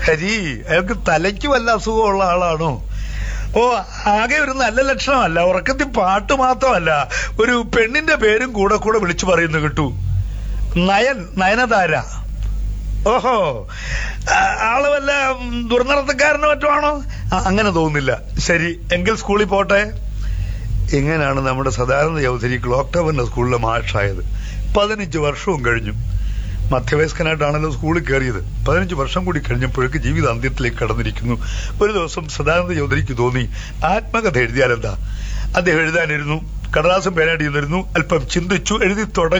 ഹരി അയാൾക്ക് തലയ്ക്ക് വല്ല അസുഖമുള്ള ആളാണോ ഓ ആകെ ഒരു നല്ല ലക്ഷണമല്ല ഉറക്കത്തിൽ പാട്ട് മാത്രമല്ല ഒരു പെണ്ണിന്റെ പേരും കൂടെ കൂടെ വിളിച്ചു പറയുന്നു കേട്ടു നയൻ നയനതാര ഓഹോ ആ, ആള് വല്ല ഉം, ദുർനടത്തക്കാരനോ മറ്റോ ആണോ ആ, അങ്ങനെ തോന്നുന്നില്ല ശരി എങ്കിൽ സ്കൂളിൽ പോട്ടെ ഇങ്ങനെയാണ് നമ്മുടെ സദാനന്ദ ചൗധരി ക്ലോക്ക് ടവറിന്റെ സ്കൂളിലെ മാഷായത് പതിനഞ്ച് വർഷവും കഴിഞ്ഞു മധ്യവയസ്കനായിട്ടാണല്ലോ സ്കൂളിൽ കയറിയത് പതിനഞ്ച് വർഷം കൂടി കഴിഞ്ഞപ്പോഴേക്ക് ജീവിത അന്ത്യത്തിലേക്ക് കടന്നിരിക്കുന്നു ഒരു ദിവസം സദാനന്ദ ചൗധരിക്ക് തോന്നി ആത്മകഥ എഴുതിയാലെന്താ അദ്ദേഹം എഴുതാനിരുന്നു കടലാസം പേനാടി നിന്നിരുന്നു അല്പം ചിന്തിച്ചു എഴുതി തുടങ്ങി